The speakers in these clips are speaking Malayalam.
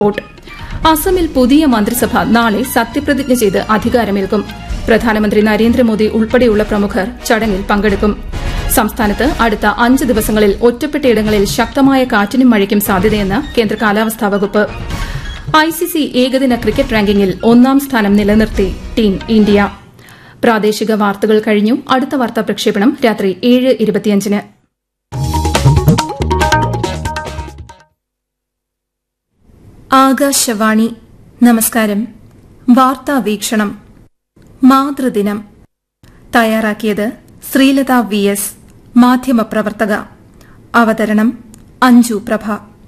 റിപ്പോർട്ട് അസമിൽ പുതിയ മന്ത്രിസഭ നാളെ സത്യപ്രതിജ്ഞ ചെയ്ത് അധികാരമേൽക്കും പ്രധാനമന്ത്രി നരേന്ദ്രമോദി ഉൾപ്പെടെയുള്ള പ്രമുഖർ ചടങ്ങിൽ പങ്കെടുക്കും സംസ്ഥാനത്ത് അടുത്ത അഞ്ച് ദിവസങ്ങളിൽ ഒറ്റപ്പെട്ടയിടങ്ങളിൽ ശക്തമായ കാറ്റിനും മഴയ്ക്കും സാധ്യതയെന്ന് കേന്ദ്ര കാലാവസ്ഥാ വകുപ്പ് ഐസിസി ഏകദിന ക്രിക്കറ്റ് റാങ്കിങ്ങിൽ ഒന്നാം സ്ഥാനം നിലനിർത്തി ടീം ഇന്ത്യ പ്രാദേശിക വാർത്തകൾ കഴിഞ്ഞു അടുത്ത വാർത്താ പ്രക്ഷേപണം രാത്രി ഏഴ് ഇരുപത്തിയഞ്ചിന് ആകാശവാണി നമസ്കാരം വാർത്താ വീക്ഷണം മാതൃദിനം തയ്യാറാക്കിയത് ശ്രീലത വി എസ് മാധ്യമപ്രവർത്തക അവതരണം അഞ്ജു പ്രഭ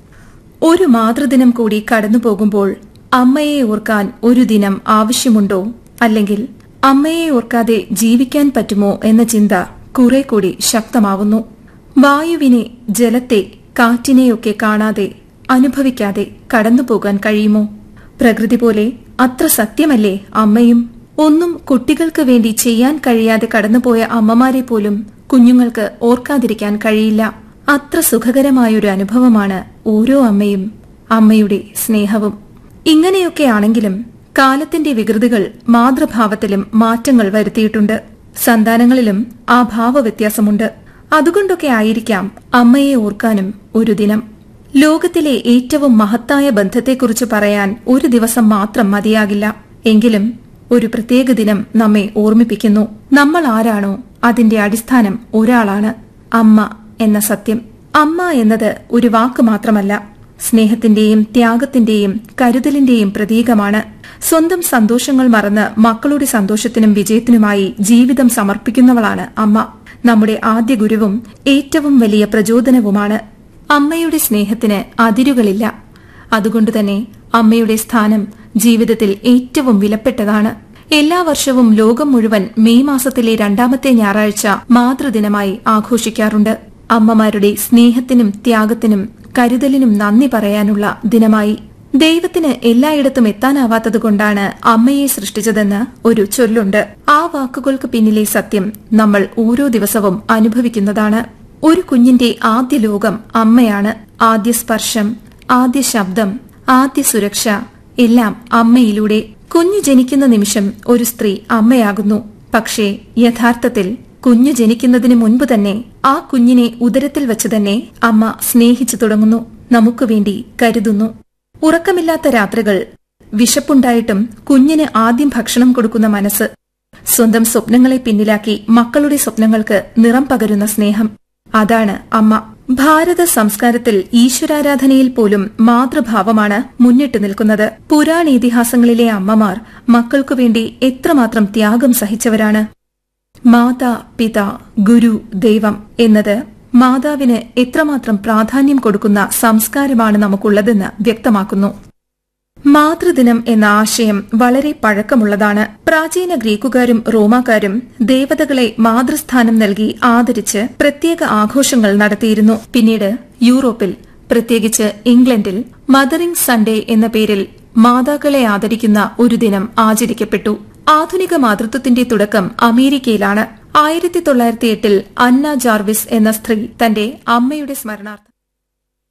ഒരു മാതൃദിനം കൂടി കടന്നുപോകുമ്പോൾ അമ്മയെ ഓർക്കാൻ ഒരു ദിനം ആവശ്യമുണ്ടോ അല്ലെങ്കിൽ അമ്മയെ ഓർക്കാതെ ജീവിക്കാൻ പറ്റുമോ എന്ന ചിന്ത കുറെ കൂടി ശക്തമാവുന്നു വായുവിനെ ജലത്തെ കാറ്റിനെയൊക്കെ കാണാതെ അനുഭവിക്കാതെ കടന്നുപോകാൻ കഴിയുമോ പ്രകൃതി പോലെ അത്ര സത്യമല്ലേ അമ്മയും ഒന്നും കുട്ടികൾക്ക് വേണ്ടി ചെയ്യാൻ കഴിയാതെ കടന്നുപോയ അമ്മമാരെ പോലും കുഞ്ഞുങ്ങൾക്ക് ഓർക്കാതിരിക്കാൻ കഴിയില്ല അത്ര സുഖകരമായൊരു അനുഭവമാണ് ഓരോ അമ്മയും അമ്മയുടെ സ്നേഹവും ഇങ്ങനെയൊക്കെയാണെങ്കിലും കാലത്തിന്റെ വികൃതികൾ മാതൃഭാവത്തിലും മാറ്റങ്ങൾ വരുത്തിയിട്ടുണ്ട് സന്താനങ്ങളിലും ആ ഭാവവ്യത്യാസമുണ്ട് അതുകൊണ്ടൊക്കെ ആയിരിക്കാം അമ്മയെ ഓർക്കാനും ഒരു ദിനം ലോകത്തിലെ ഏറ്റവും മഹത്തായ ബന്ധത്തെക്കുറിച്ച് പറയാൻ ഒരു ദിവസം മാത്രം മതിയാകില്ല എങ്കിലും ഒരു പ്രത്യേക ദിനം നമ്മെ ഓർമ്മിപ്പിക്കുന്നു നമ്മൾ ആരാണോ അതിന്റെ അടിസ്ഥാനം ഒരാളാണ് അമ്മ എന്ന സത്യം അമ്മ എന്നത് ഒരു വാക്ക് മാത്രമല്ല സ്നേഹത്തിന്റെയും ത്യാഗത്തിന്റെയും കരുതലിന്റെയും പ്രതീകമാണ് സ്വന്തം സന്തോഷങ്ങൾ മറന്ന് മക്കളുടെ സന്തോഷത്തിനും വിജയത്തിനുമായി ജീവിതം സമർപ്പിക്കുന്നവളാണ് അമ്മ നമ്മുടെ ആദ്യ ഗുരുവും ഏറ്റവും വലിയ പ്രചോദനവുമാണ് അമ്മയുടെ സ്നേഹത്തിന് അതിരുകളില്ല അതുകൊണ്ടുതന്നെ അമ്മയുടെ സ്ഥാനം ജീവിതത്തിൽ ഏറ്റവും വിലപ്പെട്ടതാണ് എല്ലാ വർഷവും ലോകം മുഴുവൻ മെയ് മാസത്തിലെ രണ്ടാമത്തെ ഞായറാഴ്ച മാതൃദിനമായി ആഘോഷിക്കാറുണ്ട് അമ്മമാരുടെ സ്നേഹത്തിനും ത്യാഗത്തിനും കരുതലിനും നന്ദി പറയാനുള്ള ദിനമായി ദൈവത്തിന് എല്ലായിടത്തും എത്താനാവാത്തതുകൊണ്ടാണ് അമ്മയെ സൃഷ്ടിച്ചതെന്ന് ഒരു ചൊല്ലുണ്ട് ആ വാക്കുകൾക്ക് പിന്നിലെ സത്യം നമ്മൾ ഓരോ ദിവസവും അനുഭവിക്കുന്നതാണ് ഒരു കുഞ്ഞിന്റെ ആദ്യ ലോകം അമ്മയാണ് ആദ്യ സ്പർശം ആദ്യ ശബ്ദം ആദ്യ സുരക്ഷ എല്ലാം അമ്മയിലൂടെ കുഞ്ഞു ജനിക്കുന്ന നിമിഷം ഒരു സ്ത്രീ അമ്മയാകുന്നു പക്ഷേ യഥാർത്ഥത്തിൽ കുഞ്ഞു ജനിക്കുന്നതിന് മുൻപ് തന്നെ ആ കുഞ്ഞിനെ ഉദരത്തിൽ വെച്ച് തന്നെ അമ്മ സ്നേഹിച്ചു തുടങ്ങുന്നു നമുക്ക് വേണ്ടി കരുതുന്നു ഉറക്കമില്ലാത്ത രാത്രികൾ വിശപ്പുണ്ടായിട്ടും കുഞ്ഞിന് ആദ്യം ഭക്ഷണം കൊടുക്കുന്ന മനസ്സ് സ്വന്തം സ്വപ്നങ്ങളെ പിന്നിലാക്കി മക്കളുടെ സ്വപ്നങ്ങൾക്ക് നിറം പകരുന്ന സ്നേഹം അതാണ് അമ്മ ഭാരത സംസ്കാരത്തിൽ ഈശ്വരാരാധനയിൽ പോലും മാതൃഭാവമാണ് മുന്നിട്ട് നിൽക്കുന്നത് പുരാണേതിഹാസങ്ങളിലെ അമ്മമാർ മക്കൾക്കു വേണ്ടി എത്രമാത്രം ത്യാഗം സഹിച്ചവരാണ് മാതാ പിത ഗുരു ദൈവം എന്നത് മാതാവിന് എത്രമാത്രം പ്രാധാന്യം കൊടുക്കുന്ന സംസ്കാരമാണ് നമുക്കുള്ളതെന്ന് വ്യക്തമാക്കുന്നു മാതൃദിനം എന്ന ആശയം വളരെ പഴക്കമുള്ളതാണ് പ്രാചീന ഗ്രീക്കുകാരും റോമാക്കാരും ദേവതകളെ മാതൃസ്ഥാനം നൽകി ആദരിച്ച് പ്രത്യേക ആഘോഷങ്ങൾ നടത്തിയിരുന്നു പിന്നീട് യൂറോപ്പിൽ പ്രത്യേകിച്ച് ഇംഗ്ലണ്ടിൽ മദറിംഗ് സൺഡേ എന്ന പേരിൽ മാതാക്കളെ ആദരിക്കുന്ന ഒരു ദിനം ആചരിക്കപ്പെട്ടു ആധുനിക മാതൃത്വത്തിന്റെ തുടക്കം അമേരിക്കയിലാണ് ആയിരത്തി തൊള്ളായിരത്തി എട്ടിൽ അന്ന ജാർവിസ് എന്ന സ്ത്രീ തന്റെ അമ്മയുടെ സ്മരണാർത്ഥം